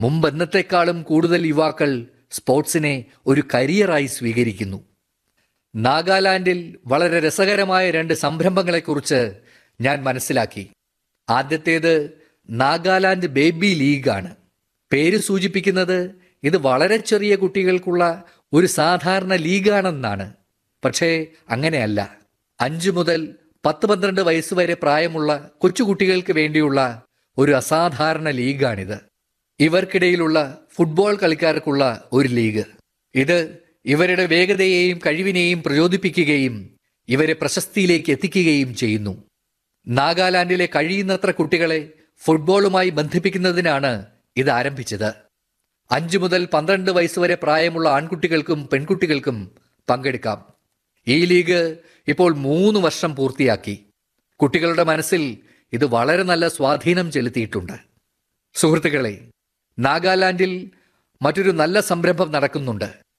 മുമ്പെന്നത്തെക്കാളും കൂടുതൽ യുവാക്കൾ സ്പോർട്സിനെ ഒരു കരിയറായി സ്വീകരിക്കുന്നു നാഗാലാൻഡിൽ വളരെ രസകരമായ രണ്ട് സംരംഭങ്ങളെക്കുറിച്ച് ഞാൻ മനസ്സിലാക്കി ആദ്യത്തേത് നാഗാലാൻഡ് ബേബി ലീഗാണ് പേര് സൂചിപ്പിക്കുന്നത് ഇത് വളരെ ചെറിയ കുട്ടികൾക്കുള്ള ഒരു സാധാരണ ലീഗാണെന്നാണ് പക്ഷേ അങ്ങനെയല്ല അഞ്ചു മുതൽ പത്ത് പന്ത്രണ്ട് വയസ്സ് വരെ പ്രായമുള്ള കൊച്ചുകുട്ടികൾക്ക് വേണ്ടിയുള്ള ഒരു അസാധാരണ ലീഗാണിത് ഇവർക്കിടയിലുള്ള ഫുട്ബോൾ കളിക്കാർക്കുള്ള ഒരു ലീഗ് ഇത് ഇവരുടെ വേഗതയെയും കഴിവിനെയും പ്രചോദിപ്പിക്കുകയും ഇവരെ പ്രശസ്തിയിലേക്ക് എത്തിക്കുകയും ചെയ്യുന്നു നാഗാലാൻഡിലെ കഴിയുന്നത്ര കുട്ടികളെ ഫുട്ബോളുമായി ബന്ധിപ്പിക്കുന്നതിനാണ് ഇത് ആരംഭിച്ചത് അഞ്ചു മുതൽ പന്ത്രണ്ട് വയസ്സ് വരെ പ്രായമുള്ള ആൺകുട്ടികൾക്കും പെൺകുട്ടികൾക്കും പങ്കെടുക്കാം ഈ ലീഗ് ഇപ്പോൾ മൂന്ന് വർഷം പൂർത്തിയാക്കി കുട്ടികളുടെ മനസ്സിൽ ഇത് വളരെ നല്ല സ്വാധീനം ചെലുത്തിയിട്ടുണ്ട് സുഹൃത്തുക്കളെ നാഗാലാൻഡിൽ മറ്റൊരു നല്ല സംരംഭം നടക്കുന്നുണ്ട്